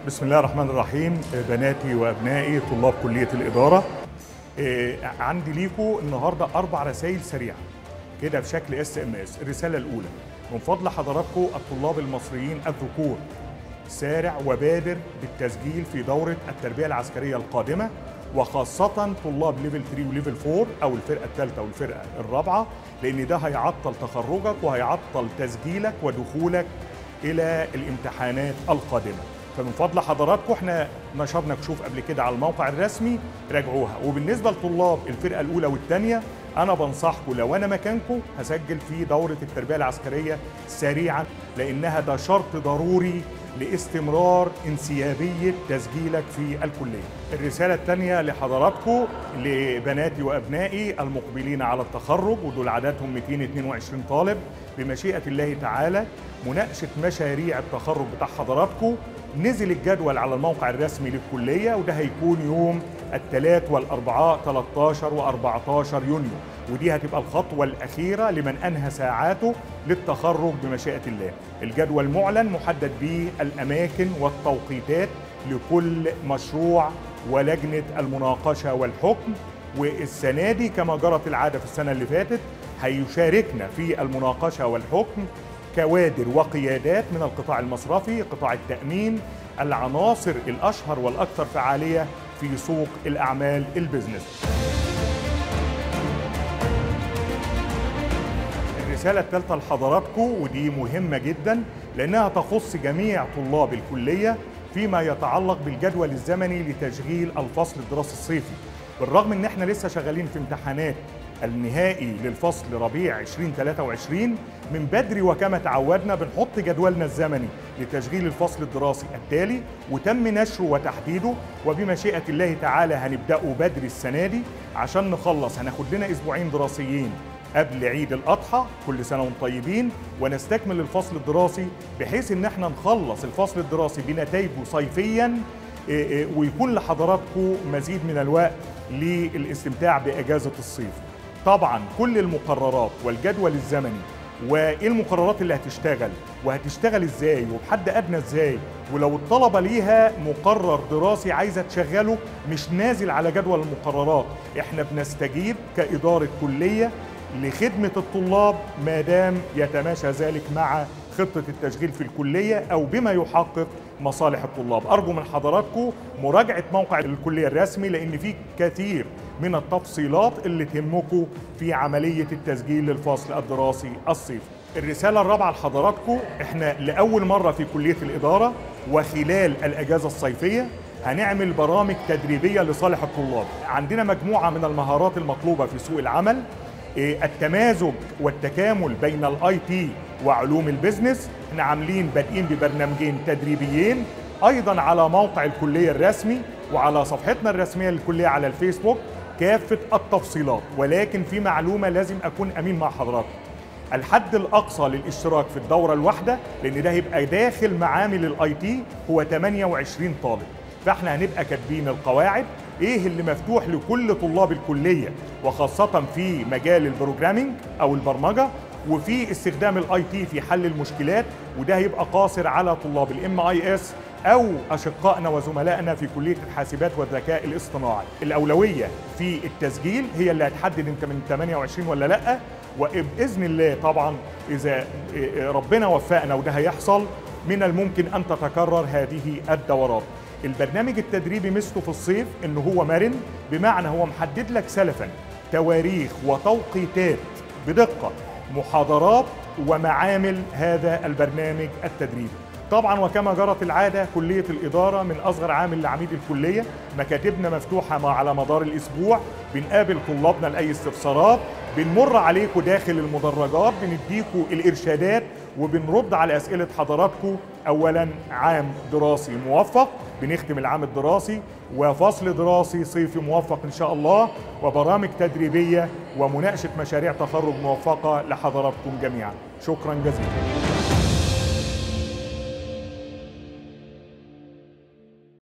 بسم الله الرحمن الرحيم بناتي وابنائي طلاب كليه الاداره إيه، عندي ليكم النهارده اربع رسائل سريعه كده بشكل اس ام اس الرساله الاولى من فضل حضراتكم الطلاب المصريين الذكور سارع وبادر بالتسجيل في دوره التربيه العسكريه القادمه وخاصة طلاب ليفل 3 وليفل 4 أو الفرقة الثالثة والفرقة الرابعة لأن ده هيعطل تخرجك وهيعطل تسجيلك ودخولك إلى الامتحانات القادمة فمن فضل حضراتكم احنا نشرنا كشوف قبل كده على الموقع الرسمي راجعوها وبالنسبه لطلاب الفرقه الاولى والثانيه انا بنصحكم لو انا مكانكم هسجل في دوره التربيه العسكريه سريعا لانها ده شرط ضروري لاستمرار انسيابيه تسجيلك في الكليه. الرساله الثانيه لحضراتكم لبناتي وابنائي المقبلين على التخرج ودول عددهم 222 طالب بمشيئه الله تعالى مناقشه مشاريع التخرج بتاع حضراتكم نزل الجدول على الموقع الرسمي للكليه وده هيكون يوم الثلاث والاربعاء 13 و14 يونيو ودي هتبقى الخطوه الاخيره لمن انهى ساعاته للتخرج بمشيئه الله. الجدول معلن محدد به الاماكن والتوقيتات لكل مشروع ولجنه المناقشه والحكم والسنه دي كما جرت العاده في السنه اللي فاتت هيشاركنا في المناقشه والحكم كوادر وقيادات من القطاع المصرفي، قطاع التامين، العناصر الاشهر والاكثر فعاليه في سوق الاعمال البزنس. الرسالة الثالثة لحضراتكم ودي مهمة جدا لأنها تخص جميع طلاب الكلية فيما يتعلق بالجدول الزمني لتشغيل الفصل الدراسي الصيفي بالرغم ان احنا لسه شغالين في امتحانات النهائي للفصل ربيع 2023 من بدري وكما تعودنا بنحط جدولنا الزمني لتشغيل الفصل الدراسي التالي وتم نشره وتحديده وبمشيئة الله تعالى هنبدأه بدري السنة دي عشان نخلص هناخد لنا أسبوعين دراسيين قبل عيد الأضحى كل سنة وانتم طيبين ونستكمل الفصل الدراسي بحيث ان احنا نخلص الفصل الدراسي بنتائجه صيفيا ويكون لحضراتكم مزيد من الوقت للاستمتاع بأجازة الصيف طبعا كل المقررات والجدول الزمني وايه المقررات اللي هتشتغل وهتشتغل ازاي وبحد ادنى ازاي ولو الطلبه ليها مقرر دراسي عايزه تشغله مش نازل على جدول المقررات احنا بنستجيب كاداره كليه لخدمه الطلاب ما دام يتماشى ذلك مع خطه التشغيل في الكليه او بما يحقق مصالح الطلاب ارجو من حضراتكم مراجعه موقع الكليه الرسمي لان فيه كثير من التفصيلات اللي تهمكم في عمليه التسجيل للفصل الدراسي الصيفي الرسالة الرابعة لحضراتكم احنا لأول مرة في كلية الإدارة وخلال الأجازة الصيفية هنعمل برامج تدريبية لصالح الطلاب عندنا مجموعة من المهارات المطلوبة في سوق العمل التمازج والتكامل بين الاي تي وعلوم البزنس احنا عاملين بادئين ببرنامجين تدريبيين ايضا على موقع الكليه الرسمي وعلى صفحتنا الرسميه للكليه على الفيسبوك كافه التفصيلات ولكن في معلومه لازم اكون امين مع حضراتكم الحد الاقصى للاشتراك في الدوره الواحده لان ده هيبقى داخل معامل الاي تي هو 28 طالب فاحنا هنبقى كاتبين القواعد ايه اللي مفتوح لكل طلاب الكليه وخاصه في مجال البروجرامينج او البرمجه وفي استخدام الاي تي في حل المشكلات وده هيبقى قاصر على طلاب الام اي اس او اشقائنا وزملائنا في كليه الحاسبات والذكاء الاصطناعي الاولويه في التسجيل هي اللي هتحدد انت من 28 ولا لا وباذن الله طبعا اذا ربنا وفقنا وده هيحصل من الممكن ان تتكرر هذه الدورات البرنامج التدريبي ميزته في الصيف ان هو مرن بمعنى هو محدد لك سلفا تواريخ وتوقيتات بدقه محاضرات ومعامل هذا البرنامج التدريبي طبعا وكما جرت العادة كلية الإدارة من أصغر عامل لعميد الكلية مكاتبنا مفتوحة على مدار الأسبوع بنقابل طلابنا لأي استفسارات بنمر عليكم داخل المدرجات بنديكم الإرشادات وبنرد على أسئلة حضراتكم أولا عام دراسي موفق بنختم العام الدراسي وفصل دراسي صيفي موفق إن شاء الله وبرامج تدريبية ومناقشة مشاريع تخرج موفقة لحضراتكم جميعا شكرا جزيلا